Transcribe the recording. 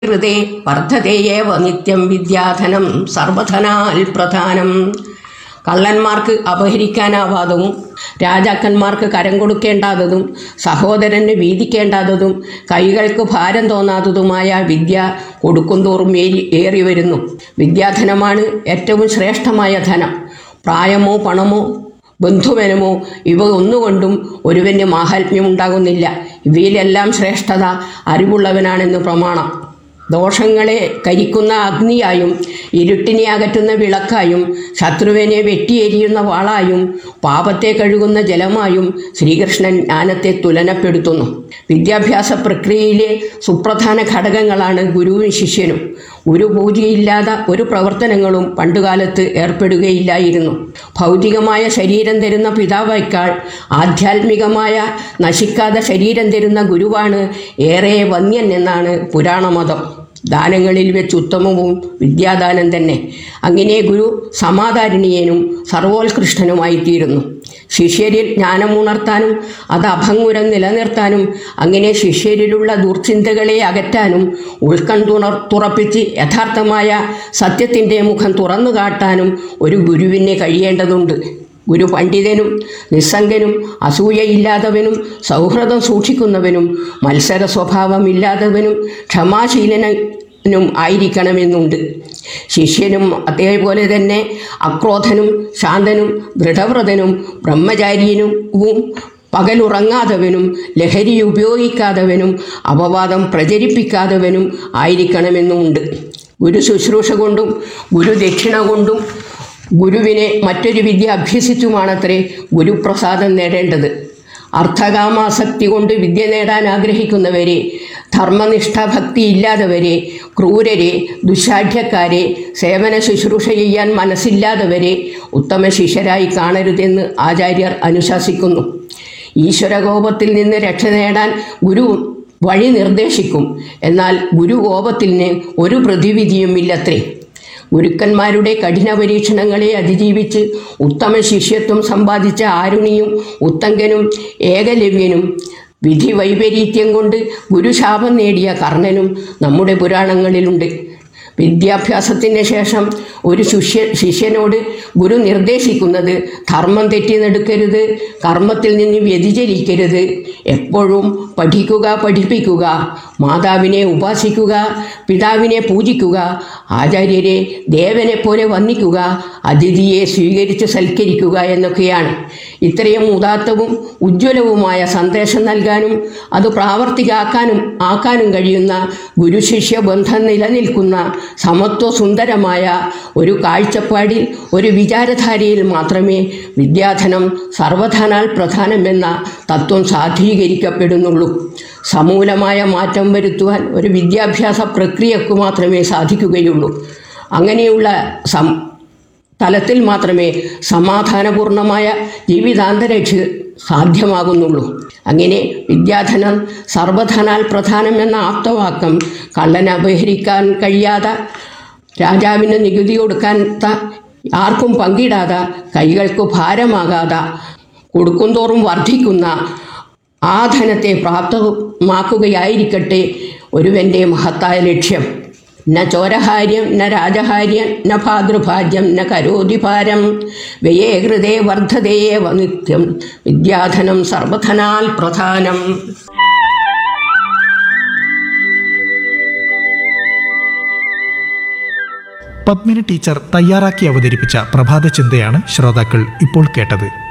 ഹൃദേ വർദ്ധതയേവ നിത്യം വിദ്യാധനം സർവധനാൽ പ്രധാനം കള്ളന്മാർക്ക് അപഹരിക്കാനാവാത്തതും രാജാക്കന്മാർക്ക് കരം കൊടുക്കേണ്ടാത്തതും സഹോദരന് വീതിക്കേണ്ടാത്തതും കൈകൾക്ക് ഭാരം തോന്നാത്തതുമായ വിദ്യ കൊടുക്കുന്തോറും ഏറി ഏറി വരുന്നു വിദ്യാധനമാണ് ഏറ്റവും ശ്രേഷ്ഠമായ ധനം പ്രായമോ പണമോ ബന്ധുവനമോ ഇവ ഒന്നുകൊണ്ടും ഒരുവന് മാഹാത്മ്യം ഉണ്ടാകുന്നില്ല ഇവയിലെല്ലാം ശ്രേഷ്ഠത അറിവുള്ളവനാണെന്ന് പ്രമാണം ദോഷങ്ങളെ കരിക്കുന്ന അഗ്നിയായും ഇരുട്ടിനെ അകറ്റുന്ന വിളക്കായും ശത്രുവിനെ വെട്ടിയെരിയുന്ന വാളായും പാപത്തെ കഴുകുന്ന ജലമായും ശ്രീകൃഷ്ണൻ ജ്ഞാനത്തെ തുലനപ്പെടുത്തുന്നു വിദ്യാഭ്യാസ പ്രക്രിയയിലെ സുപ്രധാന ഘടകങ്ങളാണ് ഗുരുവും ശിഷ്യനും ഗുരു പൂജയില്ലാതെ ഒരു പ്രവർത്തനങ്ങളും പണ്ടുകാലത്ത് ഏർപ്പെടുകയില്ലായിരുന്നു ഭൗതികമായ ശരീരം തരുന്ന പിതാവേക്കാൾ ആധ്യാത്മികമായ നശിക്കാതെ ശരീരം തരുന്ന ഗുരുവാണ് ഏറെ വന്യൻ എന്നാണ് പുരാണമതം ദാനങ്ങളിൽ വെച്ച് ഉത്തമവും വിദ്യാദാനം തന്നെ അങ്ങനെ ഗുരു സമാധാരണീയനും സർവോത്കൃഷ്ടനുമായിത്തീരുന്നു ശിഷ്യരിൽ ജ്ഞാനമുണർത്താനും അത് അഭംഗുരം നിലനിർത്താനും അങ്ങനെ ശിഷ്യരിലുള്ള ദുർചിന്തകളെ അകറ്റാനും ഉൾക്കൺതുണർ തുറപ്പിച്ച് യഥാർത്ഥമായ സത്യത്തിൻ്റെ മുഖം തുറന്നു കാട്ടാനും ഒരു ഗുരുവിനെ കഴിയേണ്ടതുണ്ട് ഗുരു പണ്ഡിതനും നിസ്സംഗനും അസൂയയില്ലാത്തവനും സൗഹൃദം സൂക്ഷിക്കുന്നവനും മത്സര സ്വഭാവമില്ലാത്തവനും ക്ഷമാശീലനും ആയിരിക്കണമെന്നുണ്ട് ശിഷ്യനും അതേപോലെ തന്നെ അക്രോധനും ശാന്തനും ദൃഢവ്രതനും ബ്രഹ്മചാരിയനും പകലുറങ്ങാത്തവനും ലഹരി ഉപയോഗിക്കാത്തവനും അപവാദം പ്രചരിപ്പിക്കാത്തവനും ആയിരിക്കണമെന്നുമുണ്ട് ഗുരു ശുശ്രൂഷ കൊണ്ടും ഗുരു ദക്ഷിണ കൊണ്ടും ഗുരുവിനെ മറ്റൊരു വിദ്യ അഭ്യസിച്ചുമാണത്രേ ഗുരുപ്രസാദം നേടേണ്ടത് അർത്ഥകാമാസക്തി കൊണ്ട് വിദ്യ നേടാൻ ആഗ്രഹിക്കുന്നവരെ ധർമ്മനിഷ്ഠ ഭക്തി ഇല്ലാത്തവരെ ക്രൂരരെ ദുശാഠ്യക്കാരെ സേവന ശുശ്രൂഷ ചെയ്യാൻ മനസ്സില്ലാത്തവരെ ഉത്തമ ശിഷ്യരായി കാണരുതെന്ന് ആചാര്യർ അനുശാസിക്കുന്നു ഈശ്വരകോപത്തിൽ നിന്ന് രക്ഷ നേടാൻ ഗുരു വഴി നിർദ്ദേശിക്കും എന്നാൽ ഗുരുകോപത്തിന് ഒരു പ്രതിവിധിയും ഇല്ലത്രേ ഗുരുക്കന്മാരുടെ കഠിന പരീക്ഷണങ്ങളെ അതിജീവിച്ച് ഉത്തമ ശിഷ്യത്വം സമ്പാദിച്ച ആരുണിയും ഉത്തങ്കനും ഏകലവ്യനും വിധി വൈപരീത്യം കൊണ്ട് ഗുരുശാപം നേടിയ കർണനും നമ്മുടെ പുരാണങ്ങളിലുണ്ട് വിദ്യാഭ്യാസത്തിന് ശേഷം ഒരു ശിഷ്യ ശിഷ്യനോട് ഗുരു നിർദ്ദേശിക്കുന്നത് ധർമ്മം തെറ്റി നടക്കരുത് കർമ്മത്തിൽ നിന്ന് വ്യതിചലിക്കരുത് എപ്പോഴും പഠിക്കുക പഠിപ്പിക്കുക മാതാവിനെ ഉപാസിക്കുക പിതാവിനെ പൂജിക്കുക ആചാര്യരെ ദേവനെ പോലെ വന്ദിക്കുക അതിഥിയെ സ്വീകരിച്ച് സൽക്കരിക്കുക എന്നൊക്കെയാണ് ഇത്രയും ഉദാത്തവും ഉജ്ജ്വലവുമായ സന്ദേശം നൽകാനും അത് പ്രാവർത്തികാക്കാനും ആക്കാനും കഴിയുന്ന ഗുരുശിഷ്യ ബന്ധം നിലനിൽക്കുന്ന സമത്വ സുന്ദരമായ ഒരു കാഴ്ചപ്പാടിൽ ഒരു വിചാരധാരയിൽ മാത്രമേ വിദ്യാധനം സർവധനാൽ പ്രധാനമെന്ന തത്വം സാധീകരിക്കപ്പെടുന്നുള്ളൂ സമൂലമായ മാറ്റം വരുത്തുവാൻ ഒരു വിദ്യാഭ്യാസ പ്രക്രിയക്ക് മാത്രമേ സാധിക്കുകയുള്ളൂ അങ്ങനെയുള്ള സം തലത്തിൽ മാത്രമേ സമാധാനപൂർണമായ ജീവിതാന്തരീക്ഷ സാധ്യമാകുന്നുള്ളൂ അങ്ങനെ വിദ്യാധനം സർവധനാൽ പ്രധാനമെന്ന ആപ്തവാക്കം കള്ളന് അപഹരിക്കാൻ കഴിയാതെ രാജാവിന് നികുതി കൊടുക്കാത്ത ആർക്കും പങ്കിടാതെ കൈകൾക്ക് ഭാരമാകാതെ കൊടുക്കുന്തോറും വർദ്ധിക്കുന്ന ആ ധനത്തെ പ്രാപ്തമാക്കുകയായിരിക്കട്ടെ ഒരുവൻ്റെ മഹത്തായ ലക്ഷ്യം ന ചോരഹാര്യം ന രാജഹാര്യം ന ഭാതൃഭാജ്യം ന കരോതി ഭാരം വ്യയേ ഹൃദേ വർദ്ധതയേവ നിത്യം വിദ്യാധനം സർവധനാൽ പ്രധാനം പത്മിനി ടീച്ചർ തയ്യാറാക്കി അവതരിപ്പിച്ച പ്രഭാത ചിന്തയാണ് ശ്രോതാക്കൾ ഇപ്പോൾ കേട്ടത്